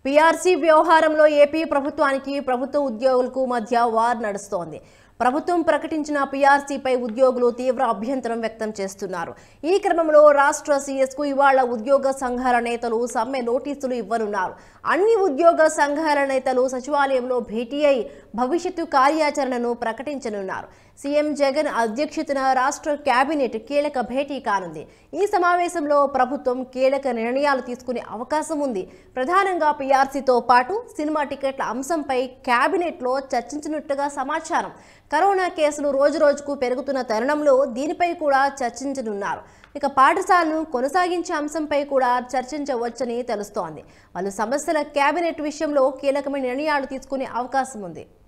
PRC వ్యవహారంలో AP ప్రభుత్వానికి ప్రభుత్వ ఉద్యోగులకు మధ్య వార్ నడుస్తోంది ప్రభుత్వం ప్రకటించిన పీఆర్సీపై ఉద్యోగులు తీవ్ర అభ్యంతరం వ్యక్తం చేస్తున్నారు ఈ క్రమంలో రాష్ట్ర సీఎస్కు ఇవాళ ఉద్యోగ సంఘాల నేతలు సమ్మె నోటీసులు ఇవ్వనున్నారు అన్ని ఉద్యోగ సంఘాల నేతలు సచివాలయంలో భేటీ అయి భవిష్యత్తు కార్యాచరణను ప్రకటించనున్నారు సీఎం జగన్ అధ్యక్షతన రాష్ట్ర కేబినెట్ కీలక భేటీ కానుంది ఈ సమావేశంలో ప్రభుత్వం కీలక నిర్ణయాలు తీసుకునే అవకాశం ఉంది ప్రధానంగా పీఆర్సీతో పాటు సినిమా టికెట్ల అంశంపై కేబినెట్లో చర్చించినట్టుగా సమాచారం కరోనా కేసులు రోజురోజుకు పెరుగుతున్న తరుణంలో దీనిపై కూడా చర్చించనున్నారు ఇక పాఠశాలను కొనసాగించే అంశంపై కూడా చర్చించవచ్చని తెలుస్తోంది పలు సమస్యల కేబినెట్ విషయంలో కీలకమైన నిర్ణయాలు తీసుకునే అవకాశం ఉంది